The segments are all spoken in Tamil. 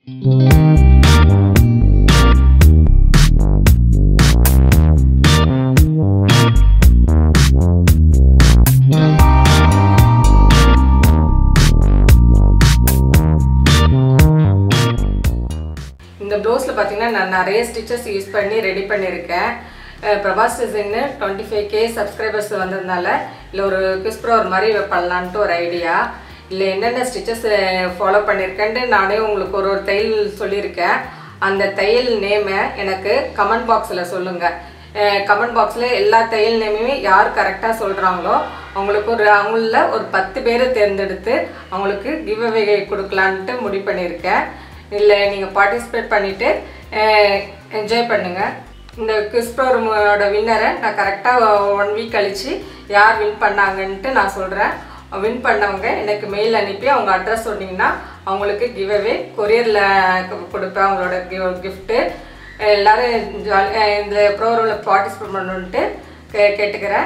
இந்த ப்ளவுஸில் பார்த்தீங்கன்னா நான் நிறைய ஸ்டிச்சஸ் யூஸ் பண்ணி ரெடி பண்ணியிருக்கேன் அஹ் பிரபாஸ் டிசைன்னு டுவெண்ட்டி ஃபைவ் கே சப்ஸ்கிரைபர்ஸ் வந்ததுனால இல்லை ஒரு கிஸ்ப்ரோ ஒரு மாதிரி பண்ணலான்ட்டு ஒரு ஐடியா இல்லை என்னென்ன ஸ்டிச்சஸ் ஃபாலோ பண்ணியிருக்கேன்ட்டு நானே உங்களுக்கு ஒரு ஒரு தையல் சொல்லியிருக்கேன் அந்த தையல் நேமை எனக்கு கமெண்ட் பாக்ஸில் சொல்லுங்கள் கமெண்ட் பாக்ஸில் எல்லா தையல் நேமையுமே யார் கரெக்டாக சொல்கிறாங்களோ அவங்களுக்கு ஒரு அவங்கள ஒரு பத்து பேரை தேர்ந்தெடுத்து அவங்களுக்கு கிவ் அவே கொடுக்கலான்ட்டு முடிவு பண்ணியிருக்கேன் இல்லை நீங்கள் பார்ட்டிசிபேட் பண்ணிவிட்டு என்ஜாய் பண்ணுங்கள் இந்த கிறிஸ்ப்ரோட வின்னரை நான் கரெக்டாக ஒன் வீக் கழித்து யார் வின் பண்ணாங்கன்ட்டு நான் சொல்கிறேன் வின் பண்ணவங்க எனக்கு மெயில் அனுப்பி அவங்க அட்ரஸ் சொன்னீங்கன்னா அவங்களுக்கு கிவ் அவே கொரியரில் கொடுப்பேன் அவங்களோட கிஃப்ட்டு எல்லோரும் ஜாலி இந்த ப்ரோக்ராமில் பார்ட்டிசிபேட் பண்ணணுன்ட்டு கே கேட்டுக்கிறேன்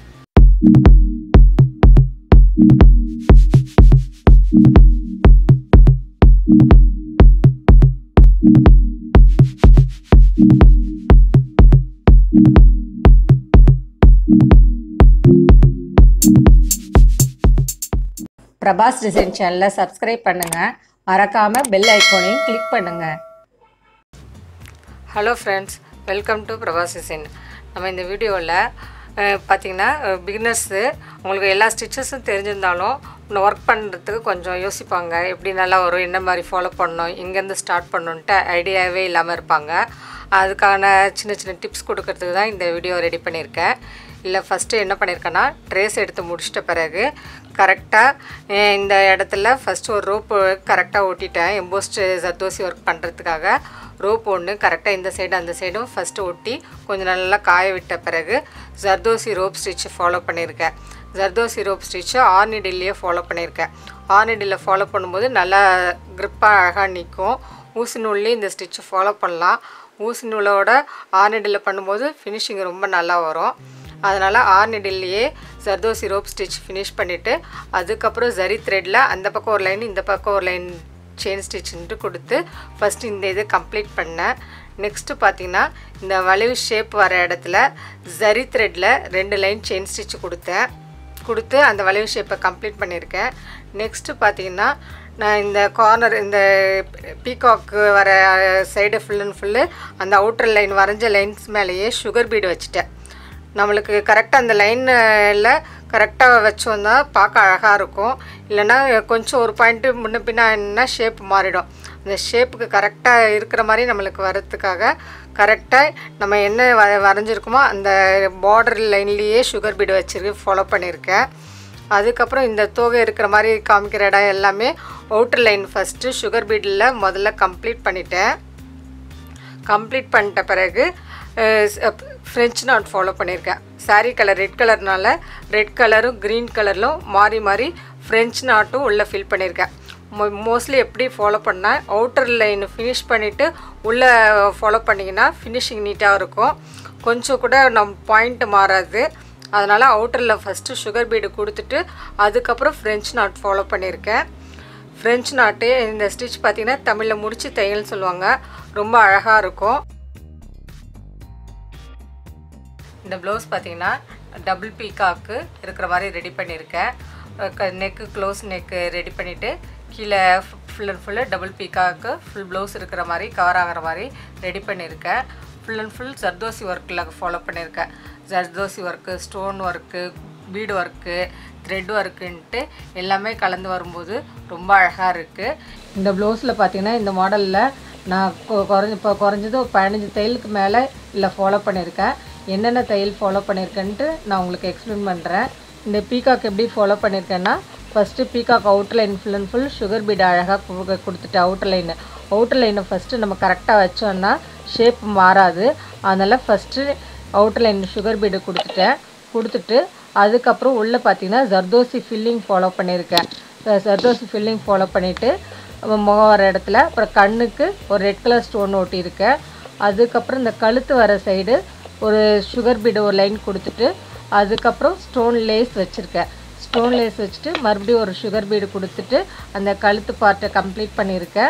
பிரபாஸ் டிசைன் சேனலை சப்ஸ்கிரைப் பண்ணுங்கள் மறக்காமல் பெல் ஐக்கோனையும் கிளிக் பண்ணுங்கள் hello friends welcome to Prabhas design நம்ம இந்த வீடியோவில் பார்த்தீங்கன்னா பிகினர்ஸு உங்களுக்கு எல்லா ஸ்டிச்சஸும் தெரிஞ்சிருந்தாலும் இன்னும் ஒர்க் பண்ணுறதுக்கு கொஞ்சம் யோசிப்பாங்க எப்படி நல்லா வரும் என்ன மாதிரி ஃபாலோ பண்ணணும் எங்கேருந்து ஸ்டார்ட் பண்ணணுன்ட்டு ஐடியாவே இல்லாமல் இருப்பாங்க அதுக்கான சின்ன சின்ன டிப்ஸ் கொடுக்கறதுக்கு தான் இந்த வீடியோ ரெடி பண்ணியிருக்கேன் இல்லை ஃபஸ்ட்டு என்ன பண்ணியிருக்கேன்னா ட்ரேஸ் எடுத்து முடிச்சிட்ட பிறகு கரெக்டாக இந்த இடத்துல ஃபஸ்ட்டு ஒரு ரோப்பு கரெக்டாக ஒட்டிட்டேன் எம்போஸ்ட் ஜர்தோசி ஒர்க் பண்ணுறதுக்காக ரோப் ஒன்று கரெக்டாக இந்த சைடு அந்த சைடும் ஃபஸ்ட்டு ஒட்டி கொஞ்சம் நல்லா காய விட்ட பிறகு ஜர்தோசி ரோப் ஸ்டிச் ஃபாலோ பண்ணியிருக்கேன் ஜர்தோசி ரோப் ஸ்டிச்சு ஆர்னிடில்லையே ஃபாலோ பண்ணியிருக்கேன் ஆர்னிடில் ஃபாலோ பண்ணும்போது நல்லா க்ரிப்பாக அழகாக நிற்கும் ஊசி நூல்லையும் இந்த ஸ்டிச்சு ஃபாலோ பண்ணலாம் ஊசி நூலோட ஆர்னிடில் பண்ணும்போது ஃபினிஷிங் ரொம்ப நல்லா வரும் அதனால் ஆர்னிடில்லையே ஜர்தோசி ரோப் ஸ்டிச் ஃபினிஷ் பண்ணிவிட்டு அதுக்கப்புறம் ஜரி த்ரெட்டில் அந்த பக்கம் ஒரு லைன் இந்த பக்கம் ஒரு லைன் செயின் ஸ்டிச்சுன்ட்டு கொடுத்து ஃபஸ்ட்டு இந்த இதை கம்ப்ளீட் பண்ணேன் நெக்ஸ்ட்டு பார்த்தீங்கன்னா இந்த வளைவு ஷேப் வர இடத்துல ஜரி த்ரெட்டில் ரெண்டு லைன் செயின் ஸ்டிச் கொடுத்தேன் கொடுத்து அந்த வளைவு ஷேப்பை கம்ப்ளீட் பண்ணியிருக்கேன் நெக்ஸ்ட்டு பார்த்தீங்கன்னா நான் இந்த கார்னர் இந்த பீகாக்கு வர சைடு ஃபுல் அண்ட் ஃபுல்லு அந்த அவுட்டர் லைன் வரைஞ்ச லைன்ஸ் மேலேயே சுகர் பீடு வச்சுட்டேன் நம்மளுக்கு கரெக்டாக அந்த லைனில் கரெக்டாக வச்சோம்னா பார்க்க அழகாக இருக்கும் இல்லைன்னா கொஞ்சம் ஒரு பாயிண்ட்டு முன்ன பின்ன என்ன ஷேப் மாறிடும் அந்த ஷேப்புக்கு கரெக்டாக இருக்கிற மாதிரி நம்மளுக்கு வரத்துக்காக கரெக்டாக நம்ம என்ன வ வரைஞ்சிருக்கோமோ அந்த பார்டர் லைன்லேயே சுகர் பீடு வச்சுருக்கு ஃபாலோ பண்ணியிருக்கேன் அதுக்கப்புறம் இந்த தோகை இருக்கிற மாதிரி காமிக்கிற இடம் எல்லாமே அவுட்டர் லைன் ஃபஸ்ட்டு சுகர் பீடில் முதல்ல கம்ப்ளீட் பண்ணிட்டேன் கம்ப்ளீட் பண்ணிட்ட பிறகு ஃப்ரெஞ்ச் நாட் ஃபாலோ பண்ணியிருக்கேன் சாரீ கலர் ரெட் கலர்னால ரெட் கலரும் க்ரீன் கலர்லும் மாறி மாறி ஃப்ரெஞ்ச் நாட்டும் உள்ளே ஃபில் பண்ணியிருக்கேன் மோ மோஸ்ட்லி எப்படி ஃபாலோ பண்ணால் அவுட்டர் லைன் ஃபினிஷ் பண்ணிவிட்டு உள்ளே ஃபாலோ பண்ணிங்கன்னா ஃபினிஷிங் நீட்டாக இருக்கும் கொஞ்சம் கூட நம் பாயிண்ட் மாறாது அதனால் அவுட்டரில் ஃபஸ்ட்டு சுகர் பீடு கொடுத்துட்டு அதுக்கப்புறம் ஃப்ரெஞ்ச் நாட் ஃபாலோ பண்ணியிருக்கேன் ஃப்ரெஞ்ச் நாட்டு இந்த ஸ்டிச் பார்த்திங்கன்னா தமிழில் முடிச்சு தையல்னு சொல்லுவாங்க ரொம்ப அழகாக இருக்கும் இந்த ப்ளவுஸ் பார்த்தீங்கன்னா டபுள் பீக்காக்கு இருக்கிற மாதிரி ரெடி பண்ணியிருக்கேன் நெக்கு க்ளோஸ் நெக்கு ரெடி பண்ணிவிட்டு கீழே full and full double peacock full blouse இருக்கிற மாதிரி கவர் ஆகிற மாதிரி ரெடி பண்ணியிருக்கேன் ஃபுல் அண்ட் ஃபுல் ஜர்தோசி ஒர்க்கில் ஃபாலோ பண்ணியிருக்கேன் zardozi work stone work bead work thread ஒர்க்குன்ட்டு எல்லாமே கலந்து வரும்போது ரொம்ப அழகாக இருக்குது இந்த ப்ளவுஸில் பார்த்தீங்கன்னா இந்த மாடலில் நான் குறைஞ்ச இப்போ குறைஞ்சது ஒரு பதினஞ்சு தையலுக்கு மேலே இல்லை ஃபாலோ பண்ணியிருக்கேன் என்னென்ன தையல் ஃபாலோ பண்ணியிருக்கேன்ட்டு நான் உங்களுக்கு எக்ஸ்பிளைன் பண்ணுறேன் இந்த பீகாக் எப்படி ஃபாலோ பண்ணியிருக்கேன்னா first peacock outer line full and full sugar bead அழகாக கொடுத்துட்டு அவுட்டர் லைனு அவுட்டர் லைனை ஃபஸ்ட்டு நம்ம கரெக்டாக வச்சோன்னா ஷேப் மாறாது அதனால் first outer line sugar bead கொடுத்துட்டேன் கொடுத்துட்டு அதுக்கப்புறம் உள்ளே பார்த்தீங்கன்னா ஜர்தோசி ஃபில்லிங் ஃபாலோ பண்ணியிருக்கேன் ஜர்தோசி ஃபில்லிங் ஃபாலோ பண்ணிவிட்டு முகம் வர இடத்துல அப்புறம் கண்ணுக்கு ஒரு ரெட் கலர் ஸ்டோன் ஒட்டியிருக்கேன் அதுக்கப்புறம் இந்த கழுத்து வர சைடு ஒரு சுகர் பீடு ஒரு லைன் கொடுத்துட்டு அதுக்கப்புறம் ஸ்டோன் லேஸ் வச்சுருக்கேன் ஸ்டோன் லேஸ் வச்சுட்டு மறுபடியும் ஒரு சுகர் பீடு கொடுத்துட்டு அந்த கழுத்து பார்ட்டை கம்ப்ளீட் பண்ணியிருக்கேன்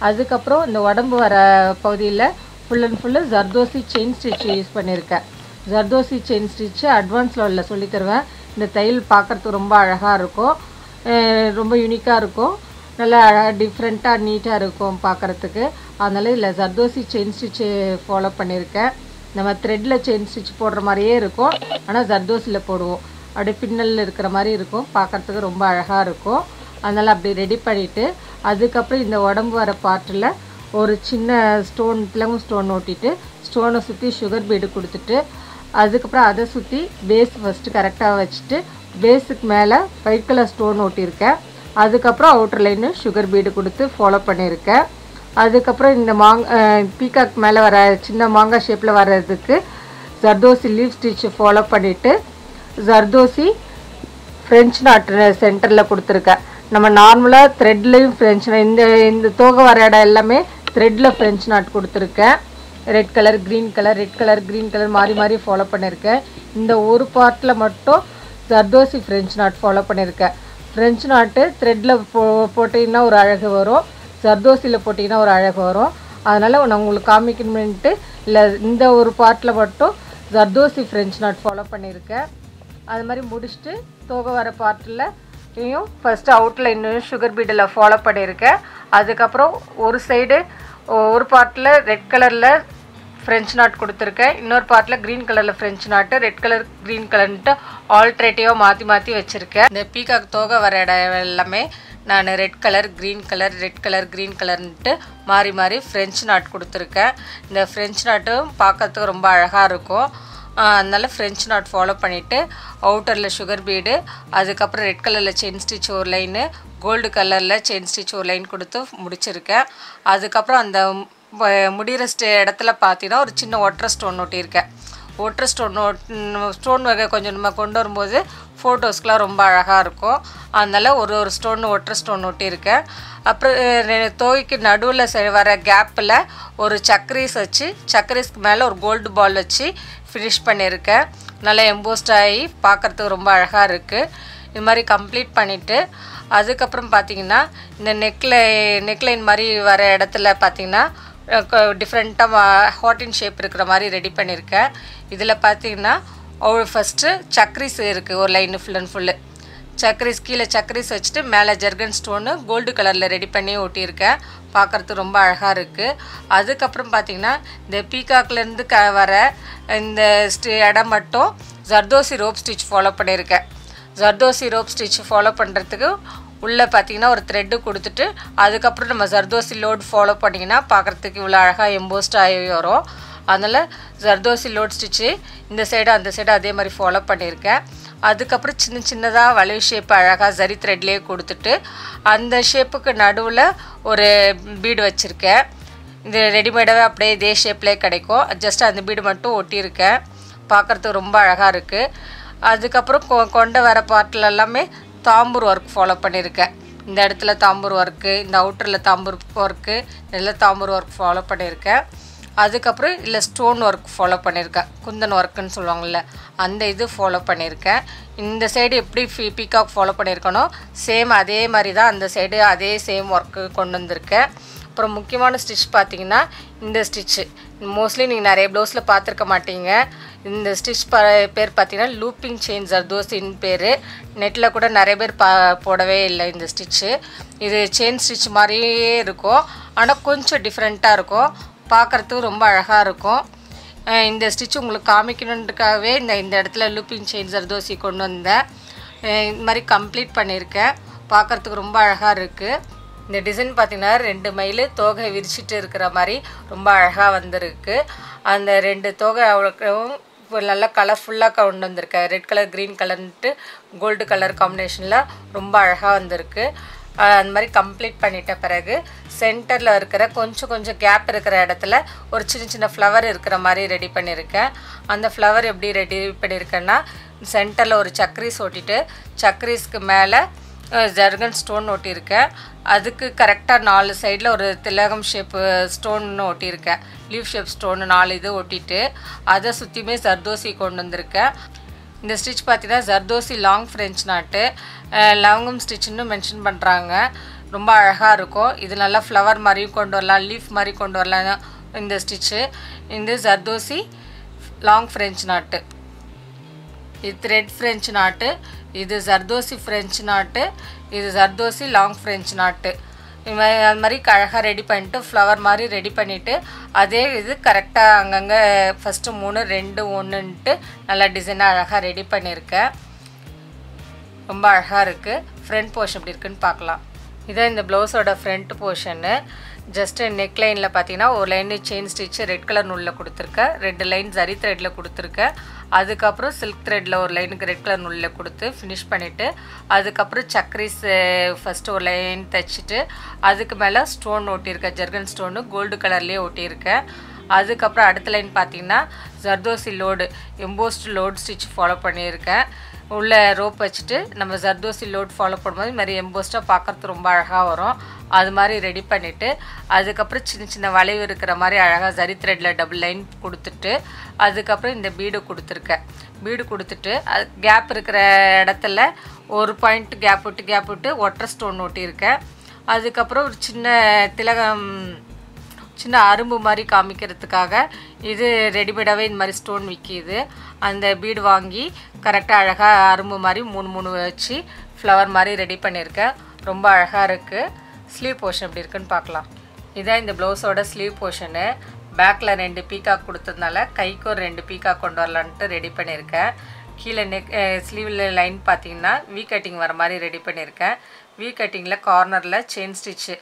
அதுக்கப்புறம் இந்த உடம்பு வர பகுதியில் full and full zardozi chain stitch use பண்ணியிருக்கேன் ஜர்தோசி செயின் ஸ்டிச்சு அட்வான்ஸ் லெவலில் சொல்லித் தருவேன் இந்த தையல் பார்க்குறதுக்கு ரொம்ப அழகாக இருக்கும் அஹ் ரொம்ப யூனிக்காக இருக்கும் நல்லா அழகாக டிஃப்ரெண்ட்டாக நீட்டாக இருக்கும் பார்க்குறதுக்கு அதனால் இதில் ஜர்தோசி செயின் ஸ்டிச்சு ஃபாலோ பண்ணியிருக்கேன் நம்ம த்ரெட்டில் செயின் ஸ்டிச் போடுற மாதிரியே இருக்கும் ஆனால் ஜர்தோசியில் போடுவோம் அப்படியே பின்னலில் இருக்கிற மாதிரி இருக்கும் பார்க்குறதுக்கு ரொம்ப அழகாக இருக்கும் அதனால் அப்படி ரெடி பண்ணிவிட்டு அதுக்கப்புறம் இந்த உடம்பு வர பார்ட்டில் ஒரு சின்ன ஸ்டோன் பிளங்கும் ஸ்டோன் ஓட்டிட்டு ஸ்டோனை சுற்றி சுகர் பீடு கொடுத்துட்டு அதுக்கப்புறம் அதை சுற்றி பேஸ் ஃபஸ்ட்டு கரெக்டாக வச்சுட்டு பேஸுக்கு மேலே ஒயிட் கலர் ஸ்டோன் ஓட்டியிருக்கேன் அதுக்கப்புறம் அவுட்டர் லைனு சுகர் பீடு கொடுத்து ஃபாலோ பண்ணியிருக்கேன் அதுக்கப்புறம் இந்த மாங் பீகாக் மேலே வர சின்ன மாங்காய் ஷேப்பில் வர்றதுக்கு ஜர்தோசி லீவ் ஸ்டிச் ஃபாலோ பண்ணிவிட்டு ஜர்தோசி ஃப்ரெஞ்ச் நாட்டு சென்டரில் கொடுத்துருக்கேன் நம்ம நார்மலாக த்ரெட்லேயும் ஃப்ரெஞ்ச் இந்த இந்த தோகை வர இடம் எல்லாமே த்ரெட்டில் ஃப்ரெஞ்ச் நாட் கொடுத்துருக்கேன் red colour green colour red colour green colour மாறி மாறி ஃபாலோ பண்ணியிருக்கேன் இந்த ஒரு பார்ட்டில் மட்டும் ஜர்தோசி ஃப்ரெஞ்ச் நாட் ஃபாலோ பண்ணியிருக்கேன் ஃப்ரெஞ்ச் நாட்டு த்ரெட்டில் போ போட்டிங்கன்னா ஒரு அழகு வரும் ஜர்தோசியில் போட்டிங்கன்னா ஒரு அழகு வரும் அதனால் நான் உங்களுக்கு காமிக்கணுமென்ட்டு இல்லை இந்த ஒரு பார்ட்டில் மட்டும் ஜர்தோசி ஃப்ரெஞ்ச் நாட் ஃபாலோ பண்ணியிருக்கேன் அது மாதிரி முடிச்சுட்டு தோகை வர பார்ட்டில் இதையும் ஃபஸ்ட்டு அவுட்லைன் சுகர் பீடில் ஃபாலோ பண்ணியிருக்கேன் அதுக்கப்புறம் ஒரு சைடு ஒரு பார்ட்டில் ரெட் கலரில் ஃப்ரெஞ்ச் நாட் கொடுத்துருக்கேன் இன்னொரு பார்ட்டில் க்ரீன் கலரில் French knot red colour green கலர்ன்ட்டு ஆல்ட்ரேட்டிவாக மாற்றி மாற்றி வச்சுருக்கேன் இந்த பீகாக் தோகை வர இடம் எல்லாமே நான் red colour green colour red colour green கலர்ன்ட்டு மாறி மாறி ஃப்ரெஞ்ச் நாட் கொடுத்துருக்கேன் இந்த ஃப்ரெஞ்ச் நாட்டும் பார்க்கறதுக்கு ரொம்ப அழகாக இருக்கும் அதனால ஃப்ரெஞ்ச் நாட் ஃபாலோ பண்ணிவிட்டு அவுட்டரில் சுகர் பீடு அதுக்கப்புறம் ரெட் கலரில் செயின் ஸ்டிச் ஒரு லைனு கோல்டு கலரில் செயின் ஸ்டிச் ஒரு லைன் கொடுத்து முடிச்சிருக்கேன் அதுக்கப்புறம் அந்த முடிகிற ஸ்டே இடத்துல பார்த்தீங்கன்னா ஒரு சின்ன ஒற்றை ஸ்டோன் ஒட்டியிருக்கேன் ஒற்றை ஸ்டோன் ஸ்டோன் வகை கொஞ்சம் நம்ம கொண்டு வரும்போது ஃபோட்டோஸ்க்கெலாம் ரொம்ப அழகாக இருக்கும் அதனால் ஒரு ஒரு ஸ்டோன் ஒற்றை ஸ்டோன் ஒட்டியிருக்கேன் அப்புறம் தோகைக்கு நடுவில் வர கேப்பில் ஒரு சக்கரீஸ் வச்சு சக்கரீஸ்க்கு மேலே ஒரு கோல்டு பால் வச்சு ஃபினிஷ் பண்ணியிருக்கேன் நல்லா எம்போஸ்ட் ஆகி பார்க்குறதுக்கு ரொம்ப அழகாக இருக்குது இது மாதிரி கம்ப்ளீட் பண்ணிவிட்டு அதுக்கப்புறம் பார்த்தீங்கன்னா இந்த நெக்லை நெக்லைன் மாதிரி வர இடத்துல பார்த்தீங்கன்னா டிஃப்ரெண்ட்டாக ஹாட்டின் ஷேப் இருக்கிற மாதிரி ரெடி பண்ணியிருக்கேன் இதில் பார்த்தீங்கன்னா ஃபஸ்ட்டு சக்ரீஸ் இருக்குது ஒரு லைனு ஃபுல் அண்ட் ஃபுல்லு சக்கரீஸ் கீழே சக்கரீஸ் வச்சுட்டு மேலே ஜெர்கன் ஸ்டோனு கோல்டு கலரில் ரெடி பண்ணி ஒட்டியிருக்கேன் பார்க்குறதுக்கு ரொம்ப அழகாக இருக்குது அதுக்கப்புறம் பார்த்திங்கன்னா இந்த பீகாக்லேருந்து க வர இந்த ஸ்டி இடம் மட்டும் ஜர்தோசி ரோப் ஸ்டிச் ஃபாலோ பண்ணியிருக்கேன் ஜர்தோசி ரோப் ஸ்டிச் ஃபாலோ பண்ணுறதுக்கு உள்ளே பார்த்தீங்கன்னா ஒரு த்ரெட்டு கொடுத்துட்டு அதுக்கப்புறம் நம்ம ஜர்தோசி லோட் ஃபாலோ பண்ணிங்கன்னா பார்க்குறதுக்கு இவ்வளோ அழகாக எம்போஸ்ட் ஆகி வரும் அதனால் ஜர்தோசி லோட் ஸ்டிச்சு இந்த சைடு அந்த சைடு அதே மாதிரி ஃபாலோ பண்ணியிருக்கேன் அதுக்கப்புறம் சின்ன சின்னதாக வளைவு ஷேப் அழகாக ஜரி த்ரெட்லேயே கொடுத்துட்டு அந்த ஷேப்புக்கு நடுவில் ஒரு பீடு வச்சுருக்கேன் இது ரெடிமேடாகவே அப்படியே இதே ஷேப்லேயே கிடைக்கும் ஜஸ்ட் அந்த பீடு மட்டும் ஒட்டியிருக்கேன் பார்க்குறதுக்கு ரொம்ப அழகாக இருக்குது அதுக்கப்புறம் கொ கொண்ட வர பார்ட்டில் எல்லாமே தாம்பூர் ஒர்க் ஃபாலோ பண்ணியிருக்கேன் இந்த இடத்துல தாம்பூர் ஒர்க்கு இந்த அவுட்டரில் தாம்பூர் ஒர்க்கு இதில் தாம்பூர் ஒர்க் ஃபாலோ பண்ணியிருக்கேன் அதுக்கப்புறம் இதில் ஸ்டோன் ஒர்க் ஃபாலோ பண்ணியிருக்கேன் குந்தன் ஒர்க்குன்னு சொல்லுவாங்கள்ல அந்த இது ஃபாலோ பண்ணியிருக்கேன் இந்த சைடு எப்படி ஃபி பீகாக் ஃபாலோ பண்ணியிருக்கனோ சேம் அதே மாதிரி தான் அந்த சைடு அதே சேம் ஒர்க்கு கொண்டு வந்திருக்கேன் அப்புறம் முக்கியமான ஸ்டிச் பார்த்தீங்கன்னா இந்த ஸ்டிச்சு மோஸ்ட்லி நீங்கள் நிறைய ப்ளவுஸில் பார்த்துருக்க மாட்டீங்க இந்த ஸ்டிச் ப பேர் பார்த்தீங்கன்னா லூப்பிங் செயின் ஜர்தோசின்னு பேர் நெட்டில் கூட நிறைய பேர் பா போடவே இல்லை இந்த ஸ்டிச்சு இது செயின் ஸ்டிச் மாதிரியே இருக்கும் ஆனால் கொஞ்சம் டிஃப்ரெண்ட்டாக இருக்கும் பார்க்குறதுக்கு ரொம்ப அழகாக இருக்கும் இந்த ஸ்டிச் உங்களுக்கு காமிக்கணுன்றதுக்காகவே இந்த இந்த இடத்துல லூப்பிங் செயின் ஜர்தோசி கொண்டு வந்தேன் இந்த மாதிரி கம்ப்ளீட் பண்ணியிருக்கேன் பார்க்குறதுக்கு ரொம்ப அழகாக இருக்குது இந்த டிசைன் பார்த்திங்கன்னா ரெண்டு மைல் தோகை விரிச்சிட்டு இருக்கிற மாதிரி ரொம்ப அழகாக வந்திருக்கு அந்த ரெண்டு தோகை அவ்வளோக்கும் நல்லா கலர்ஃபுல்லாக கொண்டு வந்திருக்கேன் ரெட் கலர் க்ரீன் கலர்ன்ட்டு கோல்டு கலர் காம்பினேஷனில் ரொம்ப அழகாக வந்திருக்கு அந்த மாதிரி கம்ப்ளீட் பண்ணிட்ட பிறகு சென்டரில் இருக்கிற கொஞ்சம் கொஞ்சம் கேப் இருக்கிற இடத்துல ஒரு சின்ன சின்ன ஃப்ளவர் இருக்கிற மாதிரி ரெடி பண்ணியிருக்கேன் அந்த ஃப்ளவர் எப்படி ரெடி பண்ணியிருக்கேன்னா சென்டரில் ஒரு சக்ரீஸ் ஒட்டிட்டு சக்ரீஸ்க்கு மேலே ஜர்கன் ஸ்டோன் ஒட்டியிருக்கேன் அதுக்கு கரெக்டாக நாலு சைடில் ஒரு திலகம் ஷேப்பு ஸ்டோன்னு ஒட்டியிருக்கேன் லீவ் ஷேப் ஸ்டோனு நாலு இது ஒட்டிட்டு அதை சுற்றியுமே ஜர்தோசி கொண்டு வந்திருக்கேன் இந்த ஸ்டிச் பார்த்தீங்கன்னா ஜர்தோசி லாங் ஃப்ரெஞ்ச் நாட்டு லவங்கம் ஸ்டிச்சுன்னு மென்ஷன் பண்ணுறாங்க ரொம்ப அழகாக இருக்கும் இது நல்லா ஃப்ளவர் மாதிரியும் கொண்டு வரலாம் லீஃப் மாதிரி கொண்டு வரலாம் இந்த ஸ்டிச்சு இந்த ஜர்தோசி லாங் ஃப்ரெஞ்ச் நாட்டு இது த்ரெட் ஃப்ரெஞ்ச் நாட்டு இது ஜர்தோசி ஃப்ரெஞ்ச் நாட்டு இது ஜர்தோசி லாங் ஃப்ரெஞ்ச் நாட்டு இது மாதிரி அது மாதிரி அழகாக ரெடி பண்ணிட்டு ஃப்ளவர் மாதிரி ரெடி பண்ணிவிட்டு அதே இது கரெக்டாக அங்கங்கே ஃபஸ்ட்டு மூணு ரெண்டு ஒன்றுன்ட்டு நல்லா டிசைனாக அழகாக ரெடி பண்ணியிருக்கேன் ரொம்ப அழகாக இருக்குது ஃப்ரண்ட் போர்ஷன் எப்படி இருக்குன்னு பார்க்கலாம் இதான் இந்த ப்ளவுஸோட ஃப்ரண்ட் போர்ஷனு ஜஸ்ட்டு நெக் லைனில் பார்த்தீங்கன்னா ஒரு line chain stitch red colour நூலில் கொடுத்துருக்கேன் ரெண்டு லைன் ஜரி த்ரெட்டில் கொடுத்துருக்கேன் அதுக்கப்புறம் சில்க் த்ரெட்டில் ஒரு லைனுக்கு ரெட் கலர் நூலில் கொடுத்து ஃபினிஷ் பண்ணிவிட்டு அதுக்கப்புறம் சக்கரிஸ் ஃபஸ்ட்டு ஒரு லைன் தைச்சிட்டு அதுக்கு மேலே ஸ்டோன் ஒட்டியிருக்கேன் ஜெர்கன் ஸ்டோனு கோல்டு கலர்லேயே ஒட்டியிருக்கேன் அதுக்கப்புறம் அடுத்த லைன் பார்த்தீங்கன்னா zardozi load embossed load stitch follow பண்ணியிருக்கேன் உள்ள ரோப் வச்சுட்டு நம்ம ஜர்தோசி லோட் ஃபாலோ பண்ணும்போது இது மாதிரி எம்போஸ்ட்டாக பார்க்குறது ரொம்ப அழகாக வரும் அது மாதிரி ரெடி பண்ணிவிட்டு அதுக்கப்புறம் சின்ன சின்ன வளைவு இருக்கிற மாதிரி அழகாக ஜரி த்ரெட்டில் டபுள் லைன் கொடுத்துட்டு அதுக்கப்புறம் இந்த பீடு கொடுத்துருக்கேன் பீடு கொடுத்துட்டு அது கேப் இருக்கிற இடத்துல ஒரு பாயிண்ட் கேப் விட்டு கேப் விட்டு ஒற்றை ஸ்டோன் ஒட்டியிருக்கேன் அதுக்கப்புறம் ஒரு சின்ன திலகம் சின்ன அரும்பு மாதிரி காமிக்கிறதுக்காக இது ரெடிமேடாகவே இந்த மாதிரி ஸ்டோன் விற்கிது அந்த பீடு வாங்கி கரெக்டாக அழகாக அரும்பு மாதிரி மூணு மூணு வச்சு ஃப்ளவர் மாதிரி ரெடி பண்ணியிருக்கேன் ரொம்ப அழகாக இருக்குது ஸ்லீவ் போர்ஷன் எப்படி இருக்குன்னு பார்க்கலாம் இதான் இந்த ப்ளவுஸோட ஸ்லீவ் போர்ஷனு பேக்கில் ரெண்டு பீக்காக் கொடுத்ததுனால கைக்கு ஒரு ரெண்டு பீக்காக் கொண்டு வரலான்ட்டு ரெடி பண்ணியிருக்கேன் கீழே நெக் ஸ்லீவில் லைன் பார்த்தீங்கன்னா வி கட்டிங் வர மாதிரி ரெடி பண்ணியிருக்கேன் வி கட்டிங்கில் கார்னரில் செயின் ஸ்டிச்சு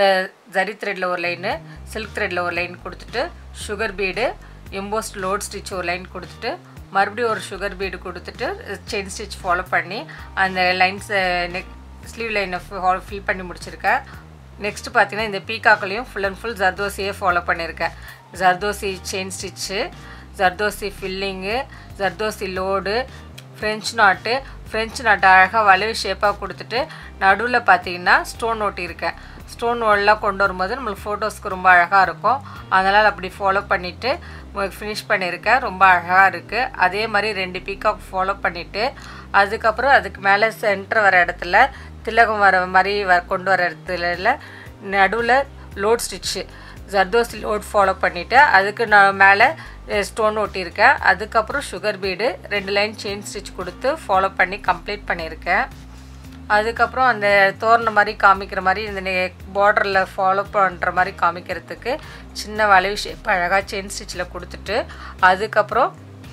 ஜரி த்ரெட்டில் ஒரு லைனு சில்க் த்ரெட்டில் ஒரு லைன் கொடுத்துட்டு sugar bead embossed load stitch ஒரு லைன் கொடுத்துட்டு மறுபடியும் ஒரு சுகர் பீடு கொடுத்துட்டு செயின் ஸ்டிச் ஃபாலோ பண்ணி அந்த லைன்ஸ் நெக் ஸ்லீவ் லைனை ஃபில் பண்ணி முடிச்சிருக்கேன் நெக்ஸ்ட்டு பார்த்தீங்கன்னா இந்த பீக்காக்குலேயும் ஃபுல் அண்ட் ஃபுல் ஜர்தோசியே ஃபாலோ பண்ணியிருக்கேன் zardozi chain stitch zardozi filling zardozi load french knot french knot அழகாக வளைவு ஷேப்பாக கொடுத்துட்டு நடுவில் பார்த்தீங்கன்னா ஸ்டோன் ஒட்டியிருக்கேன் ஸ்டோன் எல்லாம் கொண்டு வரும்போது நம்மளுக்கு ஃபோட்டோஸ்க்கு ரொம்ப அழகாக இருக்கும் அதனால் அப்படி ஃபாலோ பண்ணிவிட்டு ஃபினிஷ் பண்ணியிருக்கேன் ரொம்ப அழகாக இருக்குது அதே மாதிரி ரெண்டு பீக்காக் ஃபாலோ பண்ணிவிட்டு அதுக்கப்புறம் அதுக்கு மேலே சென்டர் வர இடத்துல திலகம் வர மாதிரி வ கொண்டு வர இடத்துல நடுவில் load stitch zardozi load follow பண்ணிவிட்டு அதுக்கு நான் மேலே ஸ்டோன் ஒட்டியிருக்கேன் அதுக்கப்புறம் சுகர் பீடு ரெண்டு லைன் செயின் ஸ்டிச் கொடுத்து ஃபாலோ பண்ணி கம்ப்ளீட் பண்ணியிருக்கேன் அதுக்கப்புறம் அந்த தோரணை மாதிரி காமிக்கிற மாதிரி இந்த பார்டரில் ஃபாலோ பண்ணுற மாதிரி காமிக்கிறதுக்கு சின்ன வளைவு ஷேப் அழகாக செயின் ஸ்டிச்சில் கொடுத்துட்டு அதுக்கப்புறம்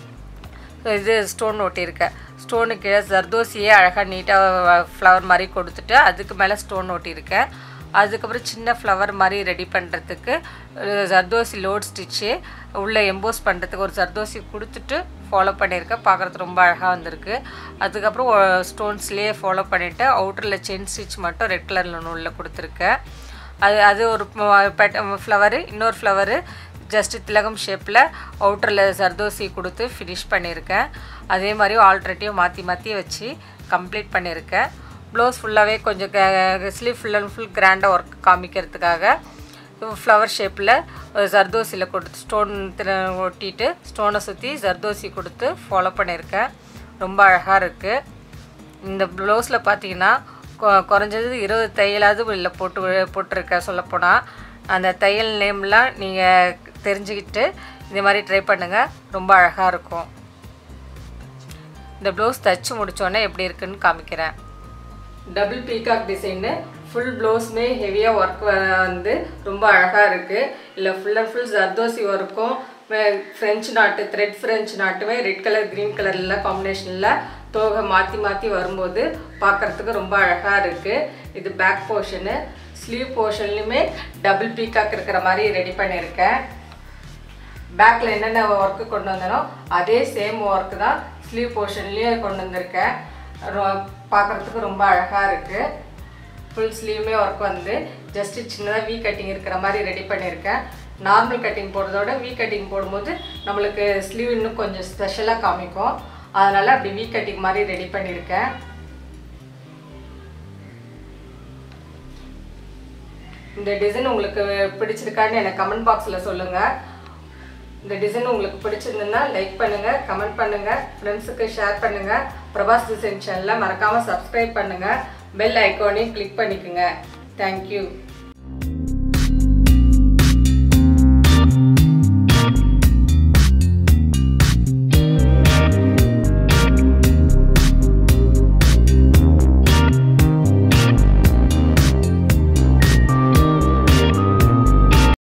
இது ஸ்டோன் ஒட்டியிருக்கேன் ஸ்டோனு கீழே ஜர்தோசியே அழகாக நீட்டாக ஃப்ளவர் மாதிரி கொடுத்துட்டு அதுக்கு மேலே ஸ்டோன் ஒட்டியிருக்கேன் அதுக்கப்புறம் சின்ன ஃப்ளவர் மாதிரி ரெடி பண்ணுறதுக்கு ஜர்தோசி லோட் ஸ்டிச்சு உள்ளே எம்போஸ் பண்ணுறதுக்கு ஒரு ஜர்தோசி கொடுத்துட்டு ஃபாலோ பண்ணியிருக்கேன் பார்க்குறதுக்கு ரொம்ப அழகாக வந்திருக்கு அதுக்கப்புறம் ஸ்டோன்ஸ்லேயே ஃபாலோ பண்ணிவிட்டு அவுட்டரில் செயின் ஸ்டிச் மட்டும் ரெட் கலரில் நூலில் கொடுத்துருக்கேன் அது அது ஒரு ஃப்ளவரு இன்னொரு ஃப்ளவரு ஜஸ்ட்டு திலகம் ஷேப்பில் அவுட்டரில் ஜர்தோசி கொடுத்து ஃபினிஷ் பண்ணியிருக்கேன் அதே மாதிரி ஆல்ட்ரேட்டிவ் மாற்றி மாற்றி வச்சு கம்ப்ளீட் பண்ணியிருக்கேன் ப்ளவுஸ் ஃபுல்லாகவே கொஞ்சம் ஸ்லீவ் ஃபுல் அண்ட் ஃபுல் கிராண்டாக ஒர்க் காமிக்கிறதுக்காக ஃப்ளவர் ஷேப்பில் ஜர்தோசியில் கொடுத்து ஸ்டோன் ஒட்டிட்டு ஸ்டோனை சுற்றி ஜர்தோசி கொடுத்து ஃபாலோ பண்ணியிருக்கேன் ரொம்ப அழகாக இருக்குது இந்த ப்ளவுஸில் பார்த்தீங்கன்னா கொ- குறைஞ்சது இருபது தையலாவது உள்ள போட்டு போட்டிருக்கேன் சொல்லப்போனால் அந்த தையல் நேம்லாம் நீங்கள் தெரிஞ்சுக்கிட்டு இந்த மாதிரி ட்ரை பண்ணுங்கள் ரொம்ப அழகாக இருக்கும் இந்த ப்ளவுஸ் தச்சு முடிச்சோடனே எப்படி இருக்குன்னு காமிக்கிறேன் டபுள் பீகாக் டிசைனு ஃபுல் ப்ளவுஸுமே ஹெவியாக ஒர்க் வந்து ரொம்ப அழகாக இருக்குது இல்லை ஃபுல் அண்ட் ஃபுல் ஜர்தோசி ஒர்க்கும் ஃப்ரெஞ்சு நாட்டு த்ரெட் ஃப்ரெஞ்சு நாட்டுமே ரெட் கலர் க்ரீன் கலரில் காம்பினேஷனில் தோகை மாற்றி மாற்றி வரும்போது பார்க்குறதுக்கு ரொம்ப அழகாக இருக்குது இது பேக் போர்ஷனு ஸ்லீவ் போர்ஷன்லையுமே டபுள் பீகாக் இருக்கிற மாதிரி ரெடி பண்ணியிருக்கேன் பேக்கில் என்னென்ன ஒர்க்கு கொண்டு வந்தனோ அதே சேம் ஒர்க்கு தான் ஸ்லீவ் போர்ஷன்லேயே கொண்டு வந்திருக்கேன் பார்க்குறதுக்கு ரொம்ப அழகாக இருக்குது ஃபுல் ஸ்லீவுமே ஒர்க் வந்து ஜஸ்ட்டு சின்னதாக வி கட்டிங் இருக்கிற மாதிரி ரெடி பண்ணியிருக்கேன் நார்மல் கட்டிங் போடுறதோட வி கட்டிங் போடும்போது நம்மளுக்கு ஸ்லீவ் இன்னும் கொஞ்சம் ஸ்பெஷலாக காமிக்கும் அதனால் அப்படி வி கட்டிங் மாதிரி ரெடி பண்ணியிருக்கேன் இந்த டிசைன் உங்களுக்கு பிடிச்சிருக்கான்னு எனக்கு கமெண்ட் பாக்ஸில் சொல்லுங்கள் இந்த டிசைன் உங்களுக்கு பிடிச்சிருந்ததுன்னா லைக் பண்ணுங்கள் கமெண்ட் பண்ணுங்கள் ஃப்ரெண்ட்ஸுக்கு ஷேர் பண்ணுங்கள் பிரபாஸ் டிசைன் சேனலை மறக்காமல் சப்ஸ்கிரைப் பண்ணுங்கள் பெல் ஐக்கானையும் கிளிக் பண்ணிக்கோங்க தேங்க்யூ